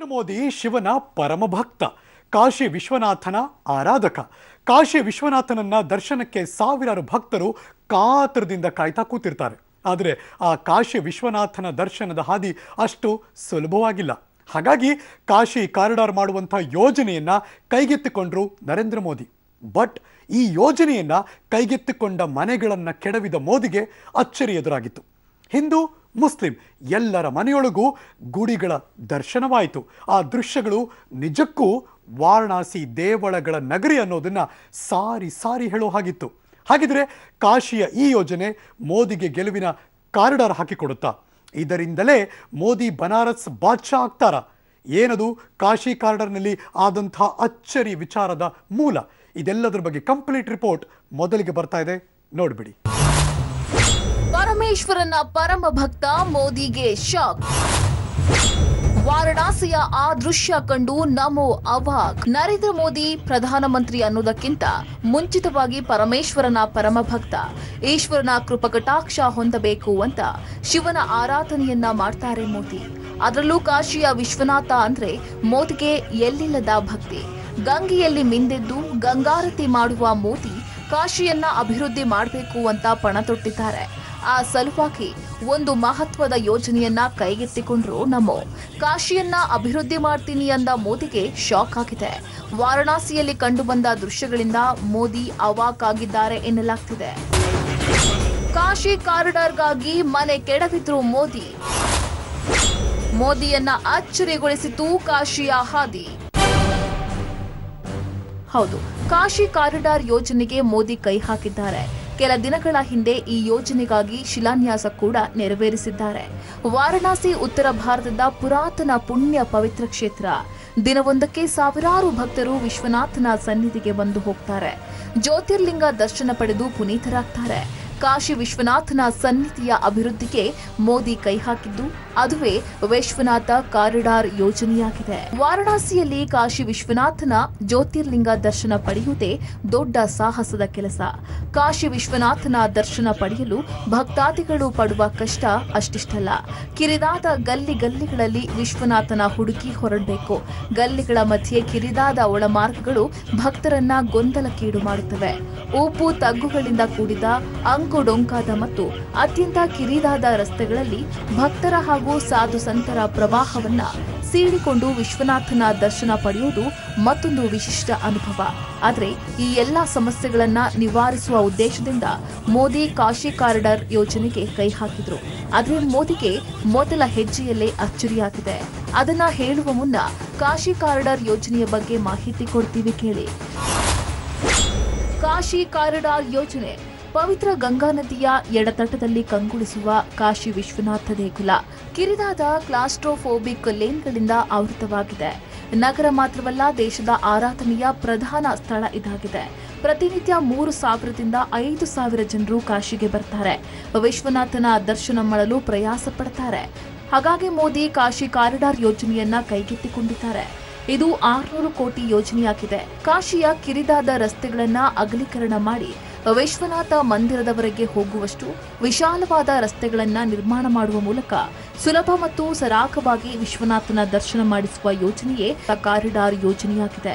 ಮೋದಿ ಶಿವನ ಪರಮ ಭಕ್ತ ಕಾಶಿ ವಿಶ್ವನಾಥನ ಆರಾಧಕ ಕಾಶಿ ವಿಶ್ವನಾಥನನ್ನ ದರ್ಶನಕ್ಕೆ ಸಾವಿರಾರು ಭಕ್ತರು ಕಾತರದಿಂದ ಕಾಯ್ತಾ ಕೂತಿರ್ತಾರೆ ಆದರೆ ಆ ಕಾಶಿ ವಿಶ್ವನಾಥನ ದರ್ಶನದ ಹಾದಿ ಅಷ್ಟು ಸುಲಭವಾಗಿಲ್ಲ ಹಾಗಾಗಿ ಕಾಶಿ ಕಾರಿಡಾರ್ ಮಾಡುವಂಥ ಯೋಜನೆಯನ್ನ ಕೈಗೆತ್ತಿಕೊಂಡ್ರು ನರೇಂದ್ರ ಮೋದಿ ಬಟ್ ಈ ಯೋಜನೆಯನ್ನ ಕೈಗೆತ್ತಿಕೊಂಡ ಮನೆಗಳನ್ನ ಕೆಡವಿದ ಮೋದಿಗೆ ಅಚ್ಚರಿ ಎದುರಾಗಿತ್ತು ಹಿಂದೂ ಮುಸ್ಲಿಂ ಎಲ್ಲರ ಮನೆಯೊಳಗೂ ಗುಡಿಗಳ ದರ್ಶನವಾಯಿತು ಆ ದೃಶ್ಯಗಳು ನಿಜಕ್ಕೂ ವಾರಣಾಸಿ ದೇವಳಗಳ ನಗರಿ ಅನ್ನೋದನ್ನ ಸಾರಿ ಸಾರಿ ಹೇಳೋ ಹಾಗಿತ್ತು ಹಾಗಿದ್ರೆ ಕಾಶಿಯ ಈ ಯೋಜನೆ ಮೋದಿಗೆ ಗೆಲುವಿನ ಕಾರಿಡಾರ್ ಹಾಕಿಕೊಡುತ್ತಾ ಇದರಿಂದಲೇ ಮೋದಿ ಬನಾರಸ್ ಬಾದ್ಶಾ ಆಗ್ತಾರ ಏನದು ಕಾಶಿ ಕಾರಿಡಾರ್ನಲ್ಲಿ ಆದಂಥ ಅಚ್ಚರಿ ವಿಚಾರದ ಮೂಲ ಇದೆಲ್ಲದರ ಬಗ್ಗೆ ಕಂಪ್ಲೀಟ್ ರಿಪೋರ್ಟ್ ಮೊದಲಿಗೆ ಬರ್ತಾ ಇದೆ ನೋಡ್ಬಿಡಿ ಪರಮೇಶ್ವರನ ಪರಮ ಭಕ್ತ ಮೋದಿಗೆ ಶಾಕ್ ವಾರಣಾಸಿಯ ಆ ದೃಶ್ಯ ಕಂಡು ನಮೋ ಅವಾಕ್ ನರೇಂದ್ರ ಮೋದಿ ಪ್ರಧಾನಮಂತ್ರಿ ಅನ್ನೋದಕ್ಕಿಂತ ಮುಂಚಿತವಾಗಿ ಪರಮೇಶ್ವರನ ಪರಮ ಭಕ್ತ ಈಶ್ವರನ ಕೃಪಕಟಾಕ್ಷ ಹೊಂದಬೇಕು ಅಂತ ಶಿವನ ಆರಾಧನೆಯನ್ನ ಮಾಡ್ತಾರೆ ಮೋದಿ ಅದರಲ್ಲೂ ಕಾಶಿಯ ವಿಶ್ವನಾಥ ಅಂದ್ರೆ ಮೋದಿಗೆ ಎಲ್ಲಿಲ್ಲದ ಭಕ್ತಿ ಗಂಗೆಯಲ್ಲಿ ಮಿಂದೆದ್ದು ಗಂಗಾರತಿ ಮಾಡುವ ಮೋದಿ ಕಾಶಿಯನ್ನ ಅಭಿವೃದ್ಧಿ ಮಾಡಬೇಕು ಅಂತ ಪಣ ತೊಟ್ಟಿದ್ದಾರೆ ಆ ಸಲುವಾಗಿ ಒಂದು ಮಹತ್ವದ ಯೋಜನೆಯನ್ನ ಕೈಗೆತ್ತಿಕೊಂಡ್ರು ನಮೋ ಕಾಶಿಯನ್ನ ಅಭಿವೃದ್ಧಿ ಮಾಡ್ತೀನಿ ಅಂದ ಮೋದಿಗೆ ಶಾಕ್ ಆಗಿದೆ ವಾರಣಾಸಿಯಲ್ಲಿ ಕಂಡುಬಂದ ದೃಶ್ಯಗಳಿಂದ ಮೋದಿ ಅವಾಕ್ ಆಗಿದ್ದಾರೆ ಎನ್ನಲಾಗ್ತಿದೆ ಕಾಶಿ ಕಾರಿಡಾರ್ಗಾಗಿ ಮನೆ ಕೆಡವಿದ್ರು ಮೋದಿ ಮೋದಿಯನ್ನ ಅಚ್ಚರಿಗೊಳಿಸಿತು ಕಾಶಿಯ ಹಾದಿ ಹೌದು ಕಾಶಿ ಕಾರಿಡಾರ್ ಯೋಜನೆಗೆ ಮೋದಿ ಕೈ ಹಾಕಿದ್ದಾರೆ ಕೆಲ ದಿನಗಳ ಹಿಂದೆ ಈ ಯೋಜನೆಗಾಗಿ ಶಿಲಾನ್ಯಾಸ ಕೂಡ ನೆರವೇರಿಸಿದ್ದಾರೆ ವಾರಣಾಸಿ ಉತ್ತರ ಭಾರತದ ಪುರಾತನ ಪುಣ್ಯ ಪವಿತ್ರ ಕ್ಷೇತ್ರ ದಿನವೊಂದಕ್ಕೆ ಸಾವಿರಾರು ಭಕ್ತರು ವಿಶ್ವನಾಥನ ಸನ್ನಿಧಿಗೆ ಬಂದು ಹೋಗ್ತಾರೆ ಜ್ಯೋತಿರ್ಲಿಂಗ ದರ್ಶನ ಪಡೆದು ಪುನೀತರಾಗ್ತಾರೆ ಕಾಶಿ ವಿಶ್ವನಾಥನ ಸನ್ನಿಧಿಯ ಅಭಿವೃದ್ಧಿಗೆ ಮೋದಿ ಕೈ ಹಾಕಿದ್ದು ಅದುವೇ ವಿಶ್ವನಾಥ ಕಾರಿಡಾರ್ ಯೋಜನೆಯಾಗಿದೆ ವಾರಣಾಸಿಯಲ್ಲಿ ಕಾಶಿ ವಿಶ್ವನಾಥನ ಜ್ಯೋತಿರ್ಲಿಂಗ ದರ್ಶನ ಪಡೆಯುವುದೇ ದೊಡ್ಡ ಸಾಹಸದ ಕೆಲಸ ಕಾಶಿ ವಿಶ್ವನಾಥನ ದರ್ಶನ ಪಡೆಯಲು ಭಕ್ತಾದಿಗಳು ಪಡುವ ಕಷ್ಟ ಅಷ್ಟಿಷ್ಟಲ್ಲ ಕಿರಿದಾದ ಗಲ್ಲಿ ಗಲ್ಲಿಗಳಲ್ಲಿ ವಿಶ್ವನಾಥನ ಹುಡುಕಿ ಹೊರಡಬೇಕು ಗಲ್ಲಿಗಳ ಮಧ್ಯೆ ಕಿರಿದಾದ ಒಳಮಾರ್ಗಗಳು ಭಕ್ತರನ್ನ ಗೊಂದಲಕ್ಕೀಡು ಮಾಡುತ್ತವೆ ಉಪ್ಪು ತಗ್ಗುಗಳಿಂದ ಕೂಡಿದ ಅಂಕು ಡೊಂಕಾದ ಮತ್ತು ಅತ್ಯಂತ ಕಿರಿದಾದ ರಸ್ತೆಗಳಲ್ಲಿ ಭಕ್ತರ ಹಾಗೂ ಸಾಧು ಸಂತರ ಪ್ರವಾಹವನ್ನ ಸೀಳಿಕೊಂಡು ವಿಶ್ವನಾಥನ ದರ್ಶನ ಪಡೆಯುವುದು ಮತ್ತೊಂದು ವಿಶಿಷ್ಟ ಅನುಭವ ಆದರೆ ಈ ಎಲ್ಲಾ ಸಮಸ್ಯೆಗಳನ್ನ ನಿವಾರಿಸುವ ಉದ್ದೇಶದಿಂದ ಮೋದಿ ಕಾಶಿ ಕಾರಿಡಾರ್ ಯೋಜನೆಗೆ ಕೈ ಹಾಕಿದ್ರು ಆದ್ರೆ ಮೋದಿಗೆ ಮೊದಲ ಹೆಜ್ಜೆಯಲ್ಲೇ ಅಚ್ಚರಿಯಾಗಿದೆ ಅದನ್ನ ಹೇಳುವ ಮುನ್ನ ಕಾಶಿ ಕಾರಿಡಾರ್ ಯೋಜನೆಯ ಬಗ್ಗೆ ಮಾಹಿತಿ ಕೊಡ್ತೀವಿ ಕೇಳಿ ಕಾಶಿ ಕಾರಿಡಾರ್ ಯೋಜನೆ ಪವಿತ್ರ ಗಂಗಾ ನದಿಯ ಎಡತಟದಲ್ಲಿ ಕಂಗೊಳಿಸುವ ಕಾಶಿ ವಿಶ್ವನಾಥ ದೇಗುಲ ಕಿರಿದಾದ ಕ್ಲಾಸ್ಟ್ರೋಫೋಬಿಕ್ ಲೇನ್ಗಳಿಂದ ಆವೃತವಾಗಿದೆ ನಗರ ಮಾತ್ರವಲ್ಲ ದೇಶದ ಆರಾಧನೆಯ ಪ್ರಧಾನ ಸ್ಥಳ ಇದಾಗಿದೆ ಪ್ರತಿನಿತ್ಯ ಮೂರು ಸಾವಿರದಿಂದ ಐದು ಸಾವಿರ ಜನರು ಕಾಶಿಗೆ ಬರ್ತಾರೆ ವಿಶ್ವನಾಥನ ದರ್ಶನ ಮಾಡಲು ಪ್ರಯಾಸ ಪಡ್ತಾರೆ ಹಾಗಾಗಿ ಮೋದಿ ಕಾಶಿ ಕಾರಿಡಾರ್ ಯೋಜನೆಯನ್ನ ಕೈಗೆತ್ತಿಕೊಂಡಿದ್ದಾರೆ ಇದು ಆರ್ನೂರು ಕೋಟಿ ಯೋಜನೆಯಾಗಿದೆ ಕಾಶಿಯ ಕಿರಿದಾದ ರಸ್ತೆಗಳನ್ನ ಅಗಲೀಕರಣ ಮಾಡಿ ವಿಶ್ವನಾಥ ಮಂದಿರದವರೆಗೆ ಹೋಗುವಷ್ಟು ವಿಶಾಲವಾದ ರಸ್ತೆಗಳನ್ನ ನಿರ್ಮಾಣ ಮಾಡುವ ಮೂಲಕ ಸುಲಭ ಮತ್ತು ಸರಾಗವಾಗಿ ವಿಶ್ವನಾಥನ ದರ್ಶನ ಮಾಡಿಸುವ ಯೋಜನೆಯೇ ಕಾರಿಡಾರ್ ಯೋಜನೆಯಾಗಿದೆ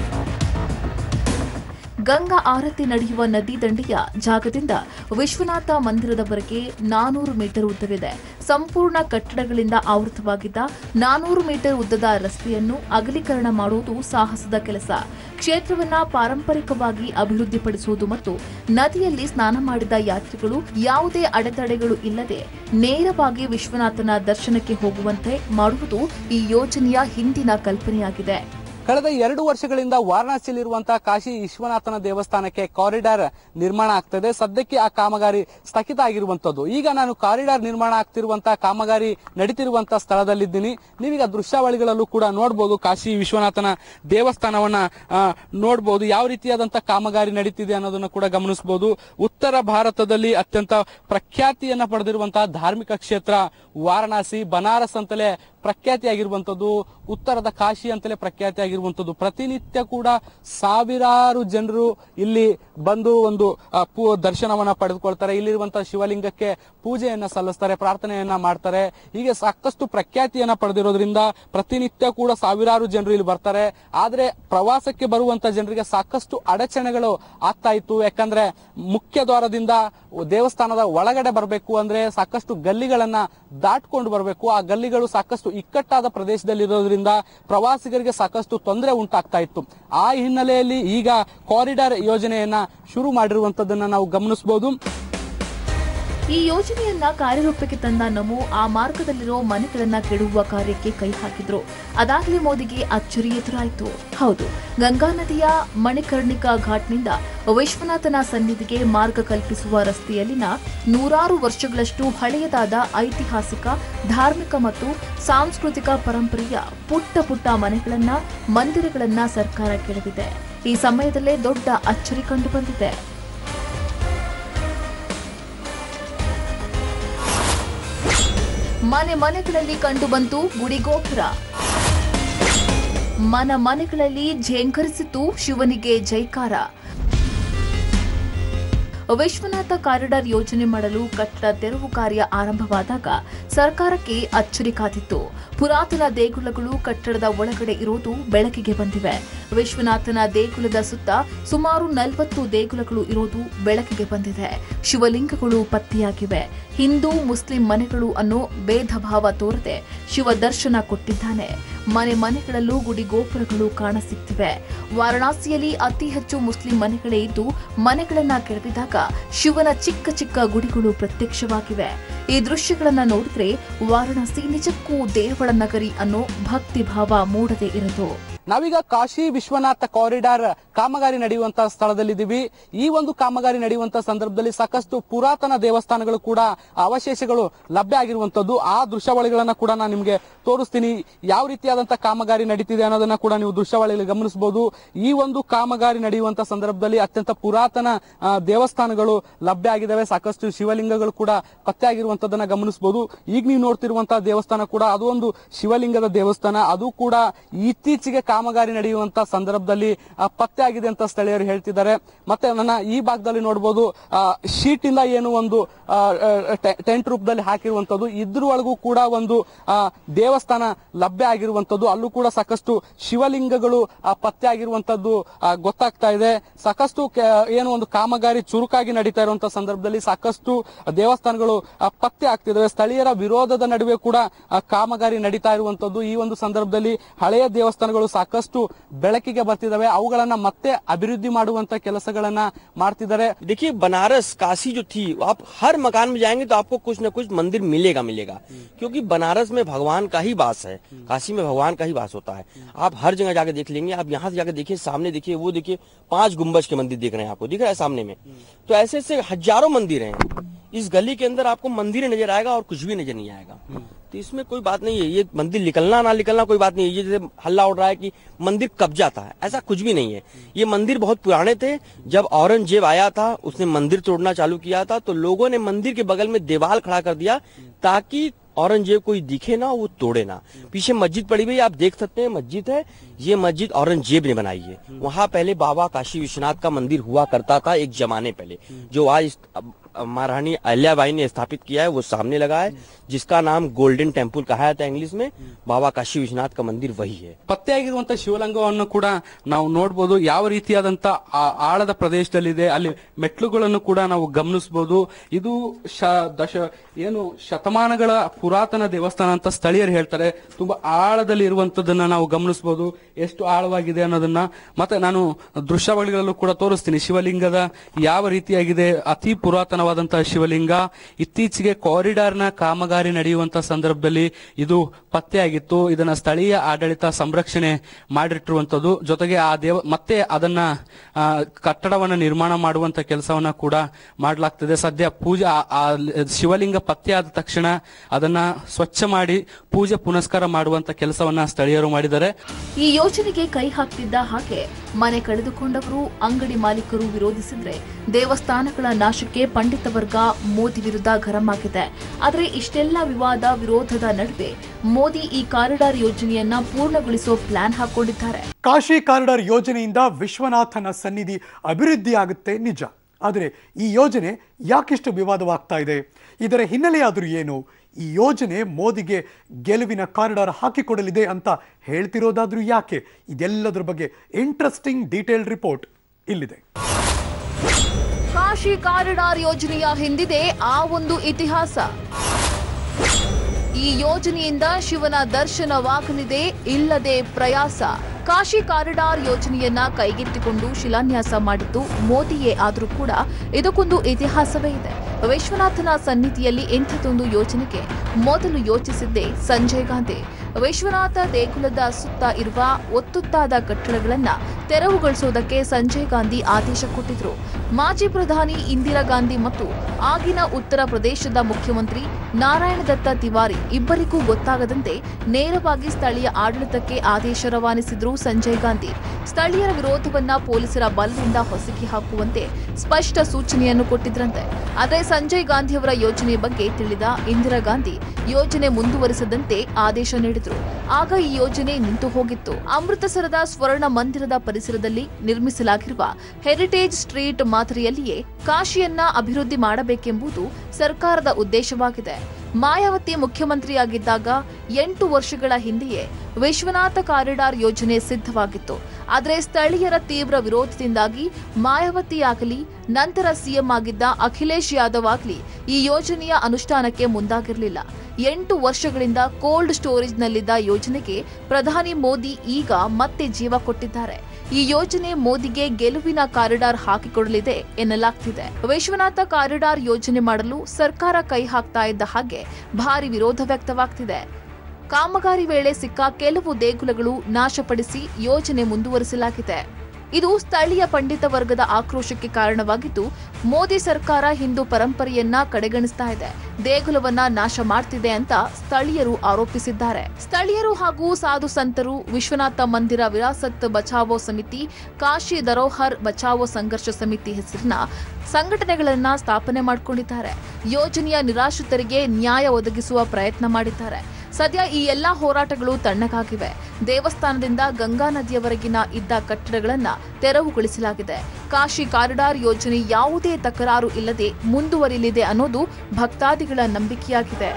ಗಂಗಾ ಆರತಿ ನಡೆಯುವ ನದಿ ದಂಡೆಯ ಜಾಗದಿಂದ ವಿಶ್ವನಾಥ ಮಂದಿರದವರೆಗೆ ನಾನೂರು ಮೀಟರ್ ಉದ್ದವಿದೆ ಸಂಪೂರ್ಣ ಕಟ್ಟಡಗಳಿಂದ ಆವೃತವಾಗಿದ್ದ ನಾನೂರು ಮೀಟರ್ ಉದ್ದದ ರಸ್ತೆಯನ್ನು ಅಗಲೀಕರಣ ಮಾಡುವುದು ಸಾಹಸದ ಕೆಲಸ ಕ್ಷೇತ್ರವನ್ನ ಪಾರಂಪರಿಕವಾಗಿ ಅಭಿವೃದ್ಧಿಪಡಿಸುವುದು ಮತ್ತು ನದಿಯಲ್ಲಿ ಸ್ನಾನ ಮಾಡಿದ ಯಾತ್ರಿಗಳು ಯಾವುದೇ ಅಡೆತಡೆಗಳು ಇಲ್ಲದೆ ನೇರವಾಗಿ ವಿಶ್ವನಾಥನ ದರ್ಶನಕ್ಕೆ ಹೋಗುವಂತೆ ಮಾಡುವುದು ಈ ಯೋಜನೆಯ ಹಿಂದಿನ ಕಲ್ಪನೆಯಾಗಿದೆ ಕಳೆದ ಎರಡು ವರ್ಷಗಳಿಂದ ವಾರಣಾಸಿಯಲ್ಲಿರುವಂತಹ ಕಾಶಿ ವಿಶ್ವನಾಥನ ದೇವಸ್ಥಾನಕ್ಕೆ ಕಾರಿಡಾರ್ ನಿರ್ಮಾಣ ಆಗ್ತದೆ ಸದ್ಯಕ್ಕೆ ಆ ಕಾಮಗಾರಿ ಸ್ಥಗಿತ ಆಗಿರುವಂತದ್ದು ಈಗ ನಾನು ಕಾರಿಡಾರ್ ನಿರ್ಮಾಣ ಆಗ್ತಿರುವಂತಹ ಕಾಮಗಾರಿ ನಡೀತಿರುವಂತಹ ಸ್ಥಳದಲ್ಲಿದ್ದೀನಿ ನೀವೀಗ ದೃಶ್ಯಾವಳಿಗಳಲ್ಲೂ ಕೂಡ ನೋಡಬಹುದು ಕಾಶಿ ವಿಶ್ವನಾಥನ ದೇವಸ್ಥಾನವನ್ನ ಆ, ನೋಡ್ಬೋದು ಯಾವ ರೀತಿಯಾದಂತಹ ಕಾಮಗಾರಿ ನಡೀತಿದೆ ಅನ್ನೋದನ್ನ ಕೂಡ ಗಮನಿಸಬಹುದು ಉತ್ತರ ಭಾರತದಲ್ಲಿ ಅತ್ಯಂತ ಪ್ರಖ್ಯಾತಿಯನ್ನ ಪಡೆದಿರುವಂತಹ ಧಾರ್ಮಿಕ ಕ್ಷೇತ್ರ ವಾರಣಾಸಿ ಬನಾರಸ್ ಅಂತಲೇ ಪ್ರಖ್ಯಾತಿಯಾಗಿರುವಂತದ್ದು ಉತ್ತರದ ಕಾಶಿ ಅಂತಲೇ ಪ್ರಖ್ಯಾತಿಯಾಗಿರುವಂತದ್ದು ಪ್ರತಿನಿತ್ಯ ಕೂಡ ಸಾವಿರಾರು ಜನರು ಇಲ್ಲಿ ಬಂದು ಒಂದು ಆ, ಪೂ- ದರ್ಶನವನ್ನ ಪಡೆದುಕೊಳ್ತಾರೆ ಇಲ್ಲಿರುವಂತಹ ಶಿವಲಿಂಗಕ್ಕೆ ಪೂಜೆಯನ್ನ ಸಲ್ಲಿಸ್ತಾರೆ ಪ್ರಾರ್ಥನೆಯನ್ನ ಮಾಡ್ತಾರೆ ಹೀಗೆ ಸಾಕಷ್ಟು ಪ್ರಖ್ಯಾತಿಯನ್ನ ಪಡೆದಿರೋದ್ರಿಂದ ಪ್ರತಿನಿತ್ಯ ಕೂಡ ಸಾವಿರಾರು ಜನರು ಇಲ್ಲಿ ಬರ್ತಾರೆ ಆದ್ರೆ ಪ್ರವಾಸಕ್ಕೆ ಬರುವಂತ ಜನರಿಗೆ ಸಾಕಷ್ಟು ಅಡಚಣೆಗಳು ಆಗ್ತಾ ಇತ್ತು ಯಾಕಂದ್ರೆ ಮುಖ್ಯ ದ್ವಾರದಿಂದ ದೇವಸ್ಥಾನದ ಒಳಗಡೆ ಬರಬೇಕು ಅಂದ್ರೆ ಸಾಕಷ್ಟು ಗಲ್ಲಿಗಳನ್ನ ದಾಟ್ಕೊಂಡು ಬರಬೇಕು ಆ ಗಲ್ಲಿಗಳು ಸಾಕಷ್ಟು ಇಕ್ಕಟ್ಟಾದ ಪ್ರದೇಶದಲ್ಲಿರೋದ್ರಿಂದ ಪ್ರವಾಸಿಗರಿಗೆ ಸಾಕಷ್ಟು ತೊಂದರೆ ಉಂಟಾಗ್ತಾ ಇತ್ತು ಆ ಹಿನ್ನೆಲೆಯಲ್ಲಿ ಈಗ ಕಾರಿಡಾರ್ ಯೋಜನೆಯನ್ನ ಶುರು ಮಾಡಿರುವಂತದನ್ನ ನಾವು ಗಮನಿಸಬಹುದು ಈ ಯೋಜನೆಯನ್ನ ಕಾರ್ಯರೂಪಕ್ಕೆ ತಂದ ನಮೋ ಆ ಮಾರ್ಗದಲ್ಲಿರೋ ಮನೆಗಳನ್ನ ಕೆಡುವ ಕಾರ್ಯಕ್ಕೆ ಕೈ ಹಾಕಿದ್ರು ಅದಾಗಲೇ ಮೋದಿಗೆ ಅಚ್ಚರಿ ಎದುರಾಯಿತು ಹೌದು ಗಂಗಾ ನದಿಯ ಮಣಿಕರ್ಣಿಕಾ ಘಾಟ್ನಿಂದ ವಿಶ್ವನಾಥನ ಸನ್ನಿಧಿಗೆ ಮಾರ್ಗ ಕಲ್ಪಿಸುವ ರಸ್ತೆಯಲ್ಲಿನ ನೂರಾರು ವರ್ಷಗಳಷ್ಟು ಹಳೆಯದಾದ ಐತಿಹಾಸಿಕ ಧಾರ್ಮಿಕ ಮತ್ತು ಸಾಂಸ್ಕೃತಿಕ ಪರಂಪರೆಯ ಪುಟ್ಟ ಪುಟ್ಟ ಮನೆಗಳನ್ನ ಮಂದಿರಗಳನ್ನ ಸರ್ಕಾರ ಕೆಡವಿದೆ ಈ ಸಮಯದಲ್ಲೇ ದೊಡ್ಡ ಅಚ್ಚರಿ ಕಂಡು ಬಂದಿದೆ ಮನೆ ಮನೆಗಳಲ್ಲಿ ಕಂಡುಬಂತು ಗುಡಿಗೋಪುರ ಮನ ಮನೆಗಳಲ್ಲಿ ಝೇಂಕರಿಸಿತು ಶಿವನಿಗೆ ಜೈಕಾರ ವಿಶ್ವನಾಥ ಕಾರಿಡಾರ್ ಯೋಜನೆ ಮಾಡಲು ಕಟ್ಟಡ ತೆರವು ಕಾರ್ಯ ಆರಂಭವಾದಾಗ ಸರ್ಕಾರಕ್ಕೆ ಅಚ್ಚರಿ ಕಾದಿತ್ತು ಪುರಾತನ ದೇಗುಲಗಳು ಕಟ್ಟಡದ ಒಳಗಡೆ ಇರುವುದು ಬೆಳಕಿಗೆ ಬಂದಿವೆ ವಿಶ್ವನಾಥನ ದೇಗುಲದ ಸುತ್ತ ಸುಮಾರು ನಲವತ್ತು ದೇಗುಲಗಳು ಇರುವುದು ಬೆಳಕಿಗೆ ಬಂದಿದೆ ಶಿವಲಿಂಗಗಳು ಪತ್ತೆಯಾಗಿವೆ ಹಿಂದೂ ಮುಸ್ಲಿಂ ಮನೆಗಳು ಅನ್ನೋ ಭೇದ ಭಾವ ತೋರದೆ ಶಿವ ದರ್ಶನ ಕೊಟ್ಟಿದ್ದಾನೆ ಮನೆ ಮನೆಗಳಲ್ಲೂ ಗುಡಿ ಗೋಪುರಗಳು ಕಾಣಸಿಗ್ತಿವೆ ವಾರಣಾಸಿಯಲ್ಲಿ ಅತಿ ಹೆಚ್ಚು ಮುಸ್ಲಿಂ ಮನೆಗಳೇ ಇದ್ದು ಮನೆಗಳನ್ನ ಕೆಡವಿದಾಗ ಶಿವನ ಚಿಕ್ಕ ಚಿಕ್ಕ ಗುಡಿಗಳು ಪ್ರತ್ಯಕ್ಷವಾಗಿವೆ ಈ ದೃಶ್ಯಗಳನ್ನ ನೋಡಿದ್ರೆ ವಾರಣಾಸಿ ನಿಜಕ್ಕೂ ದೇವಳ ನಗರಿ ಅನ್ನೋ ಭಕ್ತಿ ಭಾವ ಮೂಡದೆ ಇರದು ನಾವೀಗ ಕಾಶಿ ವಿಶ್ವನಾಥ ಕಾರಿಡಾರ್ ಕಾಮಗಾರಿ ನಡೆಯುವಂತಹ ಸ್ಥಳದಲ್ಲಿದ್ದೀವಿ ಈ ಒಂದು ಕಾಮಗಾರಿ ನಡೆಯುವಂತ ಸಂದರ್ಭದಲ್ಲಿ ಸಾಕಷ್ಟು ಪುರಾತನ ದೇವಸ್ಥಾನಗಳು ಕೂಡ ಅವಶೇಷಗಳು ಲಭ್ಯ ಆಗಿರುವಂತದ್ದು ಆ ದೃಶ್ಯಾವಳಿಗಳನ್ನ ಕೂಡ ನಾನು ನಿಮ್ಗೆ ತೋರಿಸ್ತೀನಿ ಯಾವ ರೀತಿಯಾದಂತಹ ಕಾಮಗಾರಿ ನಡೀತಿದೆ ಅನ್ನೋದನ್ನ ಕೂಡ ನೀವು ದೃಶ್ಯಾವಳಿಯಲ್ಲಿ ಗಮನಿಸಬಹುದು ಈ ಒಂದು ಕಾಮಗಾರಿ ನಡೆಯುವಂತ ಸಂದರ್ಭದಲ್ಲಿ ಅತ್ಯಂತ ಪುರಾತನ ಆ, ದೇವಸ್ಥಾನಗಳು ಲಭ್ಯ ಆಗಿದ್ದಾವೆ ಸಾಕಷ್ಟು ಶಿವಲಿಂಗಗಳು ಕೂಡ ಪತ್ತೆ ಆಗಿರುವಂತದನ್ನ ಗಮನಿಸಬಹುದು ಈಗ ನೀವು ನೋಡ್ತಿರುವಂತಹ ದೇವಸ್ಥಾನ ಕೂಡ ಅದು ಒಂದು ಶಿವಲಿಂಗದ ದೇವಸ್ಥಾನ ಅದು ಕೂಡ ಇತ್ತೀಚೆಗೆ ಕಾಮಗಾರಿ ನಡೆಯುವಂತ ಸಂದರ್ಭದಲ್ಲಿ ಆ, ಪತ್ತೆ ಆಗಿದೆ ಅಂತ ಸ್ಥಳೀಯರು ಹೇಳ್ತಿದ್ದಾರೆ ಮತ್ತೆ ನನ್ನ ಈ ಭಾಗದಲ್ಲಿ ನೋಡಬಹುದು ಶೀಟ್ ಇಂದ ಏನು ಒಂದು ಆ, ಆ, ಟೆ- ಟೆಂಟ್ ರೂಪದಲ್ಲಿ ಹಾಕಿರುವಂತದ್ದು ಇದ್ರೊಳಗೂ ಕೂಡ ಒಂದು ಆ, ದೇವಸ್ಥಾನ ಲಭ್ಯ ಆಗಿರುವಂತದ್ದು ಅಲ್ಲೂ ಕೂಡ ಸಾಕಷ್ಟು ಶಿವಲಿಂಗಗಳು ಆ, ಪತ್ತೆ ಆಗಿರುವಂತದ್ದು ಆ, ಗೊತ್ತಾಗ್ತಾ ಇದೆ ಸಾಕಷ್ಟು ಕೆ- ಏನು ಒಂದು ಕಾಮಗಾರಿ ಚುರುಕಾಗಿ ನಡೀತಾ ಇರುವಂತಹ ಸಂದರ್ಭದಲ್ಲಿ ಸಾಕಷ್ಟು ದೇವಸ್ಥಾನಗಳು ಆ, ಪತ್ತೆ ಆಗ್ತಿದಾವೆ ಸ್ಥಳೀಯರ ವಿರೋಧದ ನಡುವೆ ಕೂಡ ಆ, ಕಾಮಗಾರಿ ನಡೀತಾ ಇರುವಂತದ್ದು ಈ ಒಂದು ಸಂದರ್ಭದಲ್ಲಿ ಹಳೆಯ ದೇವಸ್ಥಾನಗಳು ಸಾಕಷ್ಟು ಬೆಳಕಿಗೆ ಬರ್ತಿದಾವೆ ಅವುಗಳನ್ನ ಮತ್ತೆ ಅಭಿವೃದ್ಧಿ ಮಾಡುವಂತ ಕೆಲಸಗಳನ್ನ ಮಾಡ್ತಿದ್ದಾರೆ देखिए बनारस काशी जो थी आप हर मकान में जाएंगे तो आपको कुछ न कुछ मंदिर मिलेगा मिलेगा क्योंकि बनारस में भगवान का ही वास है काशी में भगवान का ही वास होता है आप हर जगह जाके देख लेंगे आप यहाँ से जाके देखिए सामने देखिए वो देखिए पांच गुम्बज के मंदिर दिख रहे हैं आपको दिख रहा है सामने में तो ऐसे ऐसे हजारों मंदिर हैं इस गली के अंदर आपको मंदिर ही नजर आएगा और कुछ भी नजर नहीं आएगा तो इसमें कोई बात नहीं है ये मंदिर निकलना ना निकलना कोई बात नहीं है ये जैसे हल्ला उड़ रहा है कि मंदिर कब जाता है ऐसा कुछ भी नहीं है ये मंदिर बहुत पुराने थे जब औरंगजेब आया था उसने मंदिर तोड़ना चालू किया था तो लोगों ने मंदिर के बगल में दीवार खड़ा कर दिया ताकि औरंगजेब कोई दिखे ना वो तोड़े ना पीछे मस्जिद पड़ी हुई है आप देख सकते हैं मस्जिद है ये मस्जिद औरंगजेब ने बनाई है वहाँ पहले बाबा काशी विश्वनाथ का मंदिर हुआ करता था एक जमाने पहले जो आज अब- अब महारानी अहिल्याबाई ने स्थापित किया है वो सामने लगा है जिसका नाम गोल्डन टेम्पल कहा जाता है इंग्लिश में बाबा काशी विश्वनाथ का मंदिर वही है ಪತ್ತೆಯಾಗಿರುವಂತ ಶಿವಲಿಂಗವನ್ನು ಕೂಡ ನಾವು ನೋಡಬಹುದು ಯಾವ ರೀತಿಯಾದಂತ ಆ- ಆಳದ ಪ್ರದೇಶದಲ್ಲಿದೆ ಅಲ್ಲಿ ಮೆಟ್ಲುಗಳನ್ನು ಕೂಡ ನಾವು ಗಮನಿಸಬಹುದು ಇದು ಶ ದಶ ಏನು ಶತಮಾನಗಳ ಪುರಾತನ ದೇವಸ್ಥಾನ ಅಂತ ಸ್ಥಳೀಯರು ಹೇಳ್ತಾರೆ ತುಂಬಾ ಆಳದಲ್ಲಿ ಇರುವಂತದನ್ನ ನಾವು ಗಮನಿಸಬಹುದು ಎಷ್ಟು ಆಳವಾಗಿದೆ ಅನ್ನೋದನ್ನ ಮತ್ತೆ ನಾನು ದೃಶ್ಯಾವಳಿಗಳಲ್ಲೂ ಕೂಡ ತೋರಿಸ್ತೀನಿ ಶಿವಲಿಂಗದ ಯಾವ ರೀತಿಯಾಗಿದೆ ಅತಿ ಪುರಾತನವಾದಂತಹ ಶಿವಲಿಂಗ ಇತ್ತೀಚೆಗೆ ಕಾರಿಡಾರ್ನ ಕಾಮಗಾರಿ ನಡೆಯುವಂತ ಸಂದರ್ಭದಲ್ಲಿ ಇದು ಪತ್ತೆಯಾಗಿತ್ತು ಇದನ್ನ ಸ್ಥಳೀಯ ಆಡಳಿತ ಸಂರಕ್ಷಣೆ ಮಾಡಿಟ್ಟಿರುವಂತದ್ದು ಜೊತೆಗೆ ಆ ದೇವ ಮತ್ತೆ ಅದನ್ನ ಆ, ಕಟ್ಟಡವನ್ನ ನಿರ್ಮಾಣ ಮಾಡುವಂತ ಕೆಲಸವನ್ನ ಕೂಡ ಮಾಡಲಾಗ್ತದೆ ಸದ್ಯ ಪೂಜೆ ಆ- ಆ ಶಿವಲಿಂಗ ಪತ್ತೆಯಾದ ತಕ್ಷಣ ಅದನ್ನ ಸ್ವಚ್ಛ ಮಾಡಿ ಪೂಜೆ ಪುನಸ್ಕಾರ ಮಾಡುವಂತ ಕೆಲಸವನ್ನ ಸ್ಥಳೀಯರು ಮಾಡಿದ್ದಾರೆ ಈ ಯೋಜನೆಗೆ ಕೈ ಹಾಕ್ತಿದ್ದ ಹಾಗೆ ಮನೆ ಕಳೆದುಕೊಂಡವರು ಅಂಗಡಿ ಮಾಲೀಕರು ವಿರೋಧಿಸಿದ್ರೆ ದೇವಸ್ಥಾನಗಳ ನಾಶಕ್ಕೆ ಪಂಡ ಪಂಡಿತ ವರ್ಗ ಮೋದಿ ವಿರುದ್ಧ ಗರಂ ಆಗಿದೆ ಆದರೆ ಇಷ್ಟೆಲ್ಲ ವಿವಾದ ವಿರೋಧದ ನಡುವೆ ಮೋದಿ ಈ ಕಾರಿಡಾರ್ ಯೋಜನೆಯನ್ನ ಪೂರ್ಣಗೊಳಿಸೋ ಪ್ಲಾನ್ ಹಾಕೊಂಡಿದ್ದಾರೆ ಕಾಶಿ ಕಾರಿಡಾರ್ ಯೋಜನೆಯಿಂದ ವಿಶ್ವನಾಥನ ಸನ್ನಿಧಿ ಅಭಿವೃದ್ಧಿಯಾಗುತ್ತೆ ನಿಜ ಆದರೆ ಈ ಯೋಜನೆ ಯಾಕಿಷ್ಟು ವಿವಾದವಾಗ್ತಾ ಇದೆ ಇದರ ಹಿನ್ನೆಲೆಯಾದರೂ ಏನು ಈ ಯೋಜನೆ ಮೋದಿಗೆ ಗೆಲುವಿನ ಕಾರಿಡಾರ್ ಹಾಕಿಕೊಡಲಿದೆ ಅಂತ ಹೇಳ್ತಿರೋದಾದ್ರೂ ಯಾಕೆ ಇದೆಲ್ಲದರ ಬಗ್ಗೆ ಇಂಟ್ರೆಸ್ಟಿಂಗ್ ಡೀಟೇಲ್ ರಿಪೋರ್ಟ್ ಇಲ್ಲಿದೆ ಕಾಶಿ ಕಾರಿಡಾರ್ ಯೋಜನೆಯ ಹಿಂದಿದೆ ಆ ಒಂದು ಇತಿಹಾಸ ಈ ಯೋಜನೆಯಿಂದ ಶಿವನ ದರ್ಶನವಾಗಲಿದೆ ಇಲ್ಲದೆ ಪ್ರಯಾಸ ಕಾಶಿ ಕಾರಿಡಾರ್ ಯೋಜನೆಯನ್ನ ಕೈಗೆತ್ತಿಕೊಂಡು ಶಿಲಾನ್ಯಾಸ ಮಾಡಿದ್ದು ಮೋದಿಯೇ ಆದರೂ ಕೂಡ ಇದಕ್ಕೊಂದು ಇತಿಹಾಸವೇ ಇದೆ ವಿಶ್ವನಾಥನ ಸನ್ನಿಧಿಯಲ್ಲಿ ಇಂಥದೊಂದು ಯೋಜನೆಗೆ ಮೊದಲು ಯೋಚಿಸಿದ್ದೇ ಸಂಜಯ್ ಗಾಂಧಿ ವಿಶ್ವನಾಥ ದೇಗುಲದ ಸುತ್ತ ಇರುವ ಒತ್ತುತ್ತಾದ ಕಟ್ಟಡಗಳನ್ನ ತೆರವುಗೊಳಿಸುವುದಕ್ಕೆ ಸಂಜಯ್ ಗಾಂಧಿ ಆದೇಶ ಕೊಟ್ಟಿದ್ರು ಮಾಜಿ ಪ್ರಧಾನಿ ಇಂದಿರಾ ಗಾಂಧಿ ಮತ್ತು ಆಗಿನ ಉತ್ತರ ಪ್ರದೇಶದ ಮುಖ್ಯಮಂತ್ರಿ ನಾರಾಯಣ ದತ್ತ ತಿವಾರಿ ಇಬ್ಬರಿಗೂ ಗೊತ್ತಾಗದಂತೆ ನೇರವಾಗಿ ಸ್ಥಳೀಯ ಆಡಳಿತಕ್ಕೆ ಆದೇಶ ರವಾನಿಸಿದ್ರು ಸಂಜಯ್ ಗಾಂಧಿ ಸ್ಥಳೀಯರ ವಿರೋಧವನ್ನ ಪೊಲೀಸರ ಬಲದಿಂದ ಹೊಸಕಿ ಹಾಕುವಂತೆ ಸ್ಪಷ್ಟ ಸೂಚನೆಯನ್ನು ಕೊಟ್ಟಿದ್ರಂತೆ ಆದರೆ ಸಂಜಯ್ ಗಾಂಧಿ ಅವರ ಯೋಜನೆ ಬಗ್ಗೆ ತಿಳಿದ ಇಂದಿರಾ ಗಾಂಧಿ ಯೋಜನೆ ಮುಂದುವರಿಸದಂತೆ ಆದೇಶ ನೀಡಿದ್ರು ಆಗ ಈ ಯೋಜನೆ ನಿಂತು ಹೋಗಿತ್ತು ಅಮೃತಸರದ ಸ್ವರ್ಣ ಮಂದಿರದ ಪರಿಸರದಲ್ಲಿ ನಿರ್ಮಿಸಲಾಗಿರುವ ಹೆರಿಟೇಜ್ ಸ್ಟ್ರೀಟ್ ಮಾದರಿಯಲ್ಲಿಯೇ ಕಾಶಿಯನ್ನ ಅಭಿವೃದ್ಧಿ ಮಾಡಬೇಕೆಂಬುದು ಸರ್ಕಾರದ ಉದ್ದೇಶವಾಗಿದೆ ಮಾಯಾವತಿ ಮುಖ್ಯಮಂತ್ರಿಯಾಗಿದ್ದಾಗ ಎಂಟು ವರ್ಷಗಳ ಹಿಂದೆಯೇ ವಿಶ್ವನಾಥ ಕಾರಿಡಾರ್ ಯೋಜನೆ ಸಿದ್ಧವಾಗಿತ್ತು ಆದರೆ ಸ್ಥಳೀಯರ ತೀವ್ರ ವಿರೋಧದಿಂದಾಗಿ ಮಾಯಾವತಿಯಾಗಲಿ ನಂತರ ಸಿಎಂ ಆಗಿದ್ದ ಅಖಿಲೇಶ್ ಯಾದವ್ ಆಗಲಿ ಈ ಯೋಜನೆಯ ಅನುಷ್ಠಾನಕ್ಕೆ ಮುಂದಾಗಿರಲಿಲ್ಲ ಎಂಟು ವರ್ಷಗಳಿಂದ ಕೋಲ್ಡ್ ಸ್ಟೋರೇಜ್ನಲ್ಲಿದ್ದ ಯೋಜನೆಗೆ ಪ್ರಧಾನಿ ಮೋದಿ ಈಗ ಮತ್ತೆ ಜೀವ ಕೊಟ್ಟಿದ್ದಾರೆ ಈ ಯೋಜನೆ ಮೋದಿಗೆ ಗೆಲುವಿನ ಕಾರಿಡಾರ್ ಹಾಕಿಕೊಡಲಿದೆ ಎನ್ನಲಾಗ್ತಿದೆ ವಿಶ್ವನಾಥ ಕಾರಿಡಾರ್ ಯೋಜನೆ ಮಾಡಲು ಸರ್ಕಾರ ಕೈ ಹಾಕ್ತಾ ಇದ್ದ ಹಾಗೆ ಭಾರಿ ವಿರೋಧ ವ್ಯಕ್ತವಾಗ್ತಿದೆ ಕಾಮಗಾರಿ ವೇಳೆ ಸಿಕ್ಕ ಕೆಲವು ದೇಗುಲಗಳು ನಾಶಪಡಿಸಿ ಯೋಜನೆ ಮುಂದುವರಿಸಲಾಗಿದೆ ಇದು ಸ್ಥಳೀಯ ಪಂಡಿತ ವರ್ಗದ ಆಕ್ರೋಶಕ್ಕೆ ಕಾರಣವಾಗಿದ್ದು ಮೋದಿ ಸರ್ಕಾರ ಹಿಂದೂ ಪರಂಪರೆಯನ್ನ ಕಡೆಗಣಿಸ್ತಾ ಇದೆ ದೇಗುಲವನ್ನ ನಾಶ ಮಾಡ್ತಿದೆ ಅಂತ ಸ್ಥಳೀಯರು ಆರೋಪಿಸಿದ್ದಾರೆ ಸ್ಥಳೀಯರು ಹಾಗೂ ಸಾಧು ಸಂತರು ವಿಶ್ವನಾಥ ಮಂದಿರ ವಿರಾಸತ್ ಬಚಾವೋ ಸಮಿತಿ ಕಾಶಿ ದರೋಹರ್ ಬಚಾವೋ ಸಂಘರ್ಷ ಸಮಿತಿ ಹೆಸರಿನ ಸಂಘಟನೆಗಳನ್ನ ಸ್ಥಾಪನೆ ಮಾಡಿಕೊಂಡಿದ್ದಾರೆ ಯೋಜನೆಯ ನಿರಾಶ್ರಿತರಿಗೆ ನ್ಯಾಯ ಒದಗಿಸುವ ಪ್ರಯತ್ನ ಮಾಡಿದ್ದಾರೆ ಸದ್ಯ ಈ ಎಲ್ಲಾ ಹೋರಾಟಗಳು ತಣ್ಣಗಾಗಿವೆ ದೇವಸ್ಥಾನದಿಂದ ಗಂಗಾ ನದಿಯವರೆಗಿನ ಇದ್ದ ಕಟ್ಟಡಗಳನ್ನ ತೆರವುಗೊಳಿಸಲಾಗಿದೆ ಕಾಶಿ ಕಾರಿಡಾರ್ ಯೋಜನೆ ಯಾವುದೇ ತಕರಾರು ಇಲ್ಲದೆ ಮುಂದುವರಿಯಲಿದೆ ಅನ್ನೋದು ಭಕ್ತಾದಿಗಳ ನಂಬಿಕೆಯಾಗಿದೆ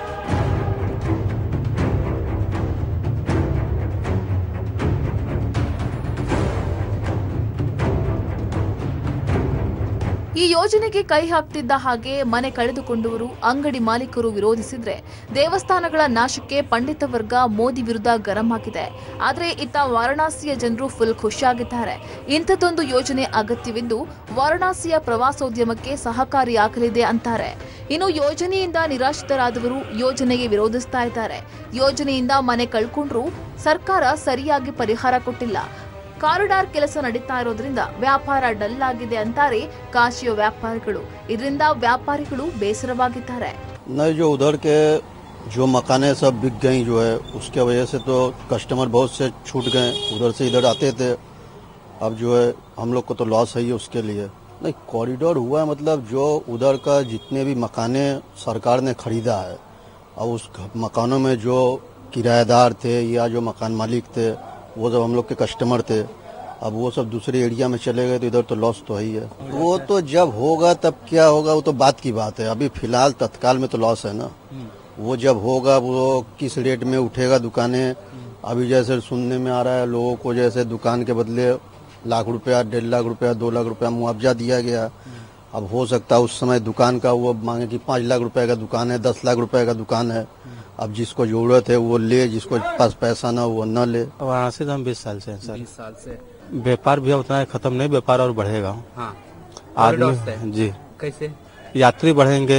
ಈ ಯೋಜನೆಗೆ ಕೈ ಹಾಕ್ತಿದ್ದ ಹಾಗೆ ಮನೆ ಕಳೆದುಕೊಂಡವರು ಅಂಗಡಿ ಮಾಲೀಕರು ವಿರೋಧಿಸಿದ್ರೆ ದೇವಸ್ಥಾನಗಳ ನಾಶಕ್ಕೆ ಪಂಡಿತ ವರ್ಗ ಮೋದಿ ವಿರುದ್ಧ ಗರಂ ಆಗಿದೆ ಆದ್ರೆ ಇತ್ತ ವಾರಣಾಸಿಯ ಜನರು ಫುಲ್ ಖುಷಿಯಾಗಿದ್ದಾರೆ ಇಂಥದ್ದೊಂದು ಯೋಜನೆ ಅಗತ್ಯವಿದ್ದು ವಾರಣಾಸಿಯ ಪ್ರವಾಸೋದ್ಯಮಕ್ಕೆ ಸಹಕಾರಿಯಾಗಲಿದೆ ಅಂತಾರೆ ಇನ್ನು ಯೋಜನೆಯಿಂದ ನಿರಾಶ್ರಿತರಾದವರು ಯೋಜನೆಗೆ ವಿರೋಧಿಸ್ತಾ ಇದ್ದಾರೆ ಯೋಜನೆಯಿಂದ ಮನೆ ಕಳ್ಕೊಂಡ್ರು ಸರ್ಕಾರ ಸರಿಯಾಗಿ ಪರಿಹಾರ ಕೊಟ್ಟಿಲ್ಲ ಕಾರಿಡಾರ್ ಕೆಲಸ ನಡೀತಾ ಇರೋದ್ರಿಂದ ವ್ಯಾಪಾರ ಡಲ್ ಆಗಿದೆ ಅಂತಾರೆ ಕಾಶಿಯ ವ್ಯಾಪಾರಿಗಳು ಇದರಿಂದ ವ್ಯಾಪಾರಿಗಳು ಬೇಸರವಾಗಿದ್ದಾರೆ नहीं जो उधर के जो मकाने सब बिक गई जो है उसके वजह से तो कस्टमर बहुत से छूट गए उधर से इधर आते थे अब जो है हम लोग को तो लॉस है ही उसके लिए नहीं कॉरिडोर हुआ है मतलब जो उधर का जितने भी मकाने सरकार ने खरीदा है अब उस घ- मकानों में जो किराएदार थे या जो मकान मालिक थे वो सब हम लोग के कस्टमर थे अब वो सब दूसरे एरिया में चले गए तो इधर तो लॉस तो है ही है वो तो जब होगा तब क्या होगा वो तो बात की बात है अभी फिलहाल तत्काल में तो लॉस है ना वो जब होगा वो किस रेट में उठेगा दुकानें अभी जैसे सुनने में आ रहा है लोगों को जैसे दुकान के बदले लाख रुपया डेढ़ लाख रुपया दो लाख रुपया मुआवजा दिया गया अब हो सकता है उस समय दुकान का वो मांगे कि पाँच लाख रुपए का दुकान है दस लाख रुपए का दुकान है अब जिसको जरूरत है वो ले जिसको पास पैसा ना वो न ले वाराणसी से हम बीस साल से हैं सर बीस साल से व्यापार भी उतना है खत्म नहीं व्यापार और बढ़ेगा हाँ कॉरिडोर से आदमी जी कैसे यात्री बढ़ेंगे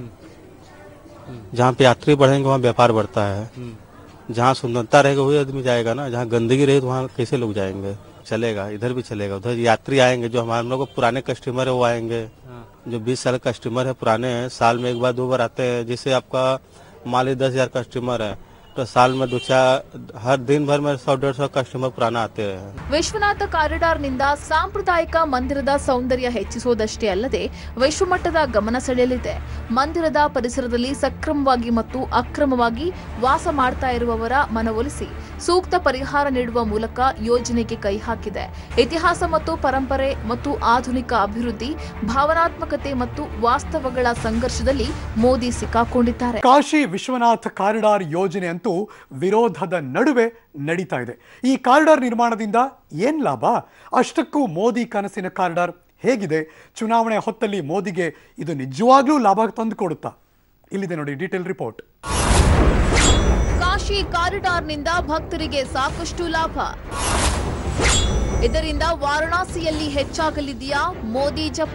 जहाँ पे यात्री बढ़ेंगे वहाँ व्यापार बढ़ता है जहाँ सुंदरता रहेगा वही आदमी जाएगा ना जहाँ गंदगी रहे तो वहाँ कैसे लोग जाएंगे चलेगा इधर भी चलेगा उधर यात्री आएंगे जो हमारे हम लोग को पुराने कस्टमर है वो आएंगे जो बीस साल कस्टमर है पुराने हैं साल में एक बार दो बार आते हैं जिससे आपका मान लीजिए दस हजार कस्टमर है तो साल में दो चार हर दिन भर में सौ डेढ़ सौ कस्टमर पुराना आते हैं ವಿಶ್ವನಾಥ ಕಾರಿಡಾರ್ನಿಂದ ಸಾಂಪ್ರದಾಯಿಕ ಮಂದಿರದ ಸೌಂದರ್ಯ ಹೆಚ್ಚಿಸುವುದಷ್ಟೇ ಅಲ್ಲದೆ ವಿಶ್ವಮಟ್ಟದ ಗಮನ ಸೆಳೆಯಲಿದೆ ಮಂದಿರದ ಪರಿಸರದಲ್ಲಿ ಸಕ್ರಮವಾಗಿ ಮತ್ತು ಅಕ್ರಮವಾಗಿ ವಾಸ ಮಾಡ್ತಾ ಇರುವವರ ಮನವೊಲಿಸಿ ಸೂಕ್ತ ಪರಿಹಾರ ನೀಡುವ ಮೂಲಕ ಯೋಜನೆಗೆ ಕೈ ಹಾಕಿದೆ ಇತಿಹಾಸ ಮತ್ತು ಪರಂಪರೆ ಮತ್ತು ಆಧುನಿಕ ಅಭಿವೃದ್ಧಿ ಭಾವನಾತ್ಮಕತೆ ಮತ್ತು ವಾಸ್ತವಗಳ ಸಂಘರ್ಷದಲ್ಲಿ ಮೋದಿ ಸಿಕ್ಕಾಕೊಂಡಿದ್ದಾರೆ ಕಾಶಿ ವಿಶ್ವನಾಥ ಕಾರಿಡಾರ್ ಯೋಜನೆ ಅಂತೂ ವಿರೋಧದ ನಡುವೆ ನಡೀತಾ ಇದೆ ಈ ಕಾರಿಡಾರ್ ನಿರ್ಮಾಣದಿಂದ ಏನ್ ಲಾಭ ಅಷ್ಟಕ್ಕೂ ಮೋದಿ ಕನಸಿನ ಕಾರಿಡಾರ್ ಹೇಗಿದೆ ಚುನಾವಣೆ ಹೊತ್ತಲ್ಲಿ ಮೋದಿಗೆ ಇದು ನಿಜವಾಗ್ಲೂ ಲಾಭ ತಂದುಕೊಡುತ್ತಾ ಇಲ್ಲಿದೆ ನೋಡಿ ಡೀಟೇಲ್ ರಿಪೋರ್ಟ್ ಕಾಶಿ ಕಾರಿಡಾರ್ನಿಂದ ಭಕ್ತರಿಗೆ ಸಾಕಷ್ಟು ಲಾಭ ಇದರಿಂದ ವಾರಣಾಸಿಯಲ್ಲಿ ಹೆಚ್ಚಾಗಲಿದೆಯಾ ಮೋದಿ ಜಪ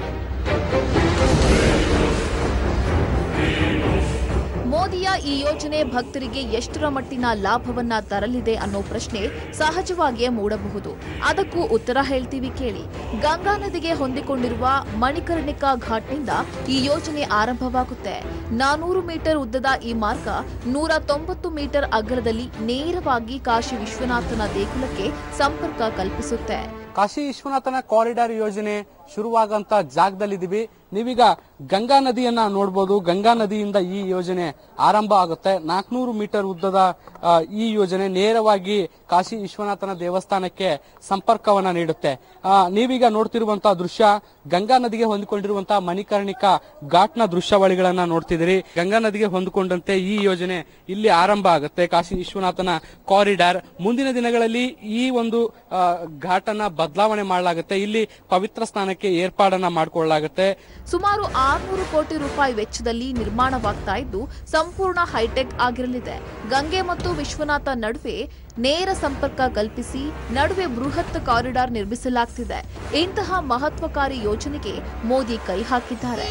ಮೋದಿಯ ಈ ಯೋಜನೆ ಭಕ್ತರಿಗೆ ಎಷ್ಟರ ಮಟ್ಟಿನ ಲಾಭವನ್ನ ತರಲಿದೆ ಅನ್ನೋ ಪ್ರಶ್ನೆ ಸಹಜವಾಗಿಯೇ ಮೂಡಬಹುದು ಅದಕ್ಕೂ ಉತ್ತರ ಹೇಳ್ತೀವಿ ಕೇಳಿ ಗಂಗಾ ನದಿಗೆ ಹೊಂದಿಕೊಂಡಿರುವ ಮಣಿಕರ್ಣಿಕಾ ಘಾಟ್ನಿಂದ ಈ ಯೋಜನೆ ಆರಂಭವಾಗುತ್ತೆ ನಾನೂರು ಮೀಟರ್ ಉದ್ದದ ಈ ಮಾರ್ಗ ನೂರ ತೊಂಬತ್ತು ಮೀಟರ್ ಅಗಲದಲ್ಲಿ ನೇರವಾಗಿ ಕಾಶಿ ವಿಶ್ವನಾಥನ ದೇಗುಲಕ್ಕೆ ಸಂಪರ್ಕ ಕಲ್ಪಿಸುತ್ತೆ ಕಾಶಿ ವಿಶ್ವನಾಥನ ಕಾರಿಡಾರ್ ಯೋಜನೆ ಶುರುವಾಗಂತ ಜಾಗದಲ್ಲಿದ್ದೀವಿ ನೀವೀಗ ಗಂಗಾ ನದಿಯನ್ನ ನೋಡ್ಬೋದು ಗಂಗಾ ನದಿಯಿಂದ ಈ ಯೋಜನೆ ಆರಂಭ ಆಗುತ್ತೆ ನಾಲ್ಕನೂರು ಮೀಟರ್ ಉದ್ದದ ಆ, ಈ ಯೋಜನೆ ನೇರವಾಗಿ ಕಾಶಿ ವಿಶ್ವನಾಥನ ದೇವಸ್ಥಾನಕ್ಕೆ ಸಂಪರ್ಕವನ್ನ ನೀಡುತ್ತೆ ಆ, ನೀವೀಗ ನೋಡ್ತಿರುವಂತಹ ದೃಶ್ಯ ಗಂಗಾ ನದಿಗೆ ಹೊಂದಿಕೊಂಡಿರುವಂತಹ ಮಣಿಕರ್ಣಿಕಾ ಘಾಟ್ನ ದೃಶ್ಯಾವಳಿಗಳನ್ನ ನೋಡ್ತಿದ್ದೀರಿ ಗಂಗಾ ನದಿಗೆ ಹೊಂದಿಕೊಂಡಂತೆ ಈ ಯೋಜನೆ ಇಲ್ಲಿ ಆರಂಭ ಆಗುತ್ತೆ ಕಾಶಿ ವಿಶ್ವನಾಥನ ಕಾರಿಡಾರ್ ಮುಂದಿನ ದಿನಗಳಲ್ಲಿ ಈ ಒಂದು ಆ, ಘಾಟನ್ನ ಬದಲಾವಣೆ ಮಾಡಲಾಗುತ್ತೆ ಇಲ್ಲಿ ಪವಿತ್ರ ಸ್ನಾನಕ್ಕೆ ಏರ್ಪಾಡನ್ನ ಮಾಡಿಕೊಳ್ಳಲಾಗುತ್ತೆ ಸುಮಾರು ಆರ್ನೂರು ಕೋಟಿ ರೂಪಾಯಿ ವೆಚ್ಚದಲ್ಲಿ ನಿರ್ಮಾಣವಾಗ್ತಾ ಇದ್ದು ಸಂಪೂರ್ಣ ಹೈಟೆಕ್ ಆಗಿರಲಿದೆ ಗಂಗೆ ಮತ್ತು ವಿಶ್ವನಾಥ ನಡುವೆ ನೇರ ಸಂಪರ್ಕ ಕಲ್ಪಿಸಿ ನಡುವೆ ಬೃಹತ್ ಕಾರಿಡಾರ್ ನಿರ್ಮಿಸಲಾಗ್ತಿದೆ ಇಂತಹ ಮಹತ್ವಕಾರಿ ಯೋಜನೆಗೆ ಮೋದಿ ಕೈ ಹಾಕಿದ್ದಾರೆ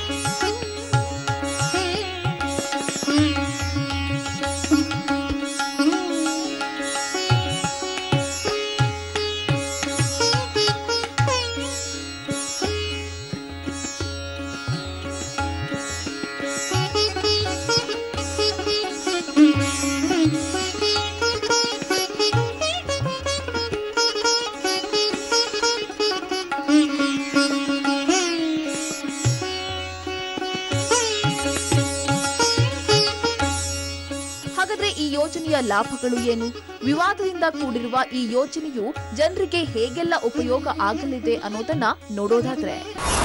ಹಾಗಾದ್ರೆ ಈ ಯೋಜನೆಯ ಲಾಭಗಳು ಏನು ವಿವಾದದಿಂದ ಕೂಡಿರುವ ಈ ಯೋಜನೆಯು ಜನರಿಗೆ ಹೇಗೆಲ್ಲ ಉಪಯೋಗ ಆಗಲಿದೆ ಅನ್ನೋದನ್ನ ನೋಡೋದಾದ್ರೆ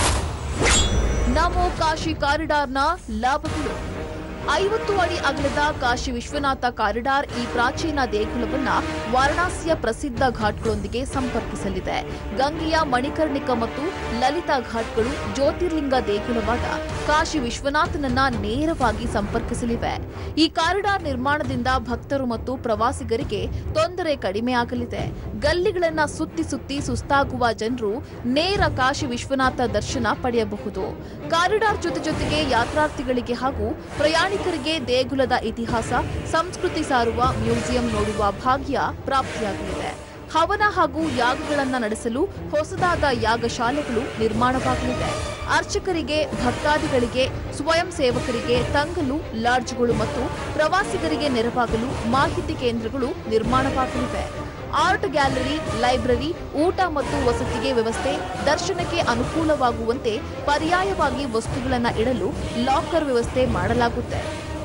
ನಮೋ ಕಾಶಿ ಕಾರಿಡಾರ್ನ ಲಾಭಗಳು ಐವತ್ತು ಅಡಿ ಅಗಲದ ಕಾಶಿ ವಿಶ್ವನಾಥ ಕಾರಿಡಾರ್ ಈ ಪ್ರಾಚೀನ ದೇಗುಲವನ್ನ ವಾರಣಾಸಿಯ ಪ್ರಸಿದ್ಧ ಘಾಟ್ಗಳೊಂದಿಗೆ ಸಂಪರ್ಕಿಸಲಿದೆ ಗಂಗೆಯ ಮಣಿಕರ್ಣಿಕ ಮತ್ತು ಲಲಿತಾ ಘಾಟ್ಗಳು ಜ್ಯೋತಿರ್ಲಿಂಗ ದೇಗುಲವಾದ ಕಾಶಿ ವಿಶ್ವನಾಥನನ್ನ ನೇರವಾಗಿ ಸಂಪರ್ಕಿಸಲಿವೆ ಈ ಕಾರಿಡಾರ್ ನಿರ್ಮಾಣದಿಂದ ಭಕ್ತರು ಮತ್ತು ಪ್ರವಾಸಿಗರಿಗೆ ತೊಂದರೆ ಕಡಿಮೆಯಾಗಲಿದೆ ಗಲ್ಲಿಗಳನ್ನ ಸುತ್ತಿ ಸುತ್ತಿ ಸುಸ್ತಾಗುವ ಜನರು ನೇರ ಕಾಶಿ ವಿಶ್ವನಾಥ ದರ್ಶನ ಪಡೆಯಬಹುದು ಕಾರಿಡಾರ್ ಜೊತೆ ಜೊತೆಗೆ ಯಾತ್ರಾರ್ಥಿಗಳಿಗೆ ಹಾಗೂ ಪ್ರಯಾಣಿಕರಿಗೆ ದೇಗುಲದ ಇತಿಹಾಸ ಸಂಸ್ಕೃತಿ ಸಾರುವ ಮ್ಯೂಸಿಯಂ ನೋಡುವ ಭಾಗ್ಯ ಪ್ರಾಪ್ತಿಯಾಗಲಿದೆ ಹವನ ಹಾಗೂ ಯಾಗಗಳನ್ನ ನಡೆಸಲು ಹೊಸದಾದ ಯಾಗಶಾಲೆಗಳು ನಿರ್ಮಾಣವಾಗಲಿದೆ ಅರ್ಚಕರಿಗೆ ಭಕ್ತಾದಿಗಳಿಗೆ ಸ್ವಯಂ ಸೇವಕರಿಗೆ ತಂಗಲು ಲಾಡ್ಜ್ಗಳು ಮತ್ತು ಪ್ರವಾಸಿಗರಿಗೆ ನೆರವಾಗಲು ಮಾಹಿತಿ ಕೇಂದ್ರಗಳು ನಿರ್ಮಾಣವಾಗಲಿವೆ ಆರ್ಟ್ ಗ್ಯಾಲರಿ ಲೈಬ್ರರಿ ಊಟ ಮತ್ತು ವಸತಿಗೆ ವ್ಯವಸ್ಥೆ ದರ್ಶನಕ್ಕೆ ಅನುಕೂಲವಾಗುವಂತೆ ಪರ್ಯಾಯವಾಗಿ ವಸ್ತುಗಳನ್ನು ಇಡಲು ಲಾಕರ್ ವ್ಯವಸ್ಥೆ ಮಾಡಲಾಗುತ್ತೆ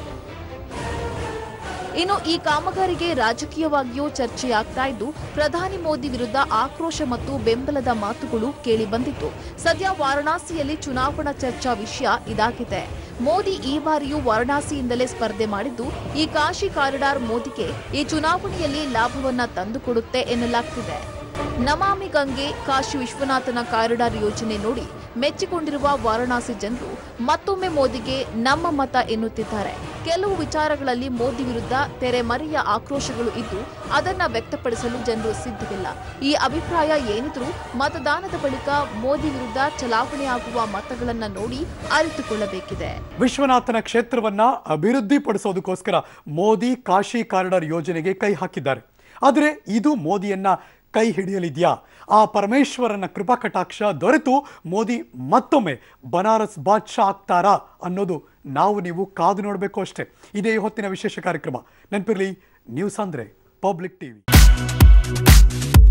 ಇನ್ನು ಈ ಕಾಮಗಾರಿಗೆ ರಾಜಕೀಯವಾಗಿಯೂ ಚರ್ಚೆಯಾಗ್ತಾ ಇದ್ದು ಪ್ರಧಾನಿ ಮೋದಿ ವಿರುದ್ಧ ಆಕ್ರೋಶ ಮತ್ತು ಬೆಂಬಲದ ಮಾತುಗಳು ಕೇಳಿಬಂದಿತ್ತು ಸದ್ಯ ವಾರಣಾಸಿಯಲ್ಲಿ ಚುನಾವಣಾ ಚರ್ಚಾ ವಿಷಯ ಇದಾಗಿದೆ ಮೋದಿ ಈ ಬಾರಿಯೂ ವಾರಣಾಸಿಯಿಂದಲೇ ಸ್ಪರ್ಧೆ ಮಾಡಿದ್ದು ಈ ಕಾಶಿ ಕಾರಿಡಾರ್ ಮೋದಿಗೆ ಈ ಚುನಾವಣೆಯಲ್ಲಿ ಲಾಭವನ್ನ ತಂದುಕೊಡುತ್ತೆ ಎನ್ನಲಾಗ್ತಿದೆ ನಮಾಮಿ ಗಂಗೆ ಕಾಶಿ ವಿಶ್ವನಾಥನ ಕಾರಿಡಾರ್ ಯೋಜನೆ ನೋಡಿ ಮೆಚ್ಚಿಕೊಂಡಿರುವ ವಾರಣಾಸಿ ಜನರು ಮತ್ತೊಮ್ಮೆ ಮೋದಿಗೆ ನಮ್ಮ ಮತ ಎನ್ನುತ್ತಿದ್ದಾರೆ ಕೆಲವು ವಿಚಾರಗಳಲ್ಲಿ ಮೋದಿ ವಿರುದ್ಧ ತೆರೆಮರೆಯ ಆಕ್ರೋಶಗಳು ಇದ್ದು ಅದನ್ನ ವ್ಯಕ್ತಪಡಿಸಲು ಜನರು ಸಿದ್ಧವಿಲ್ಲ ಈ ಅಭಿಪ್ರಾಯ ಏನಿದ್ರೂ ಮತದಾನದ ಬಳಿಕ ಮೋದಿ ವಿರುದ್ಧ ಚಲಾವಣೆಯಾಗುವ ಮತಗಳನ್ನ ನೋಡಿ ಅರಿತುಕೊಳ್ಳಬೇಕಿದೆ ವಿಶ್ವನಾಥನ ಕ್ಷೇತ್ರವನ್ನ ಅಭಿವೃದ್ಧಿಪಡಿಸೋದಕ್ಕೋಸ್ಕರ ಮೋದಿ ಕಾಶಿ ಕಾರಿಡಾರ್ ಯೋಜನೆಗೆ ಕೈ ಹಾಕಿದ್ದಾರೆ ಆದರೆ ಇದು ಮೋದಿಯನ್ನ ಕೈ ಹಿಡಿಯಲಿದೆಯಾ ಆ ಪರಮೇಶ್ವರನ ಕೃಪಾ ಕಟಾಕ್ಷ ದೊರೆತು ಮೋದಿ ಮತ್ತೊಮ್ಮೆ ಬನಾರಸ್ ಬಾದ್ಶಾ ಆಗ್ತಾರಾ ಅನ್ನೋದು ನಾವು ನೀವು ಕಾದು ನೋಡಬೇಕು ಅಷ್ಟೇ ಇದೇ ಹೊತ್ತಿನ ವಿಶೇಷ ಕಾರ್ಯಕ್ರಮ ನೆನಪಿರಲಿ ನ್ಯೂಸ್ ಅಂದ್ರೆ ಪಬ್ಲಿಕ್ ಟಿವಿ